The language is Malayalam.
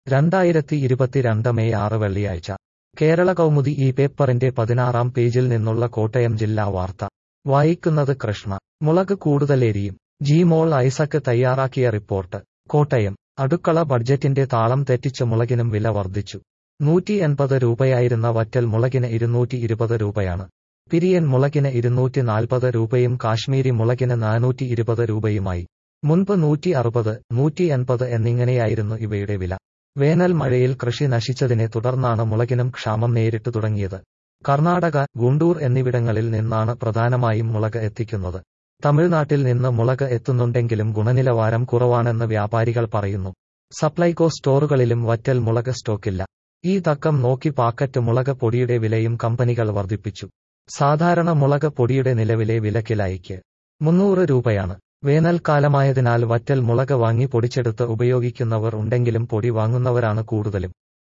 രണ്ടായിരത്തി ഇരുപത്തിരണ്ട് മെയ് ആറ് വെള്ളിയാഴ്ച കേരള കൗമുദി ഈ പേപ്പറിന്റെ പതിനാറാം പേജിൽ നിന്നുള്ള കോട്ടയം ജില്ലാ വാർത്ത വായിക്കുന്നത് കൃഷ്ണ മുളക് കൂടുതലെരിയും ജിമോൾ ഐസക്ക് തയ്യാറാക്കിയ റിപ്പോർട്ട് കോട്ടയം അടുക്കള ബഡ്ജറ്റിന്റെ താളം തെറ്റിച്ച് മുളകിനും വില വർദ്ധിച്ചു നൂറ്റി എൺപത് രൂപയായിരുന്ന വറ്റൽ മുളകിന് ഇരുന്നൂറ്റി ഇരുപത് രൂപയാണ് പിരിയൻ മുളകിന് ഇരുന്നൂറ്റി നാൽപ്പത് രൂപയും കാശ്മീരി മുളകിന് നാനൂറ്റി ഇരുപത് രൂപയുമായി മുൻപ് നൂറ്റി അറുപത് നൂറ്റി എൺപത് എന്നിങ്ങനെയായിരുന്നു ഇവയുടെ വില വേനൽ മഴയിൽ കൃഷി നശിച്ചതിനെ തുടർന്നാണ് മുളകിനും ക്ഷാമം നേരിട്ടു തുടങ്ങിയത് കർണാടക ഗുണ്ടൂർ എന്നിവിടങ്ങളിൽ നിന്നാണ് പ്രധാനമായും മുളക് എത്തിക്കുന്നത് തമിഴ്നാട്ടിൽ നിന്ന് മുളക് എത്തുന്നുണ്ടെങ്കിലും ഗുണനിലവാരം കുറവാണെന്ന് വ്യാപാരികൾ പറയുന്നു സപ്ലൈകോ സ്റ്റോറുകളിലും വറ്റൽ മുളക് സ്റ്റോക്കില്ല ഈ തക്കം നോക്കി പാക്കറ്റ് മുളക് പൊടിയുടെ വിലയും കമ്പനികൾ വർദ്ധിപ്പിച്ചു സാധാരണ മുളക് പൊടിയുടെ നിലവിലെ വില കിലായിക്ക് മുന്നൂറ് രൂപയാണ് വേനൽക്കാലമായതിനാൽ വറ്റൽ മുളക് വാങ്ങി പൊടിച്ചെടുത്ത് ഉപയോഗിക്കുന്നവർ ഉണ്ടെങ്കിലും പൊടി വാങ്ങുന്നവരാണ് കൂടുതലും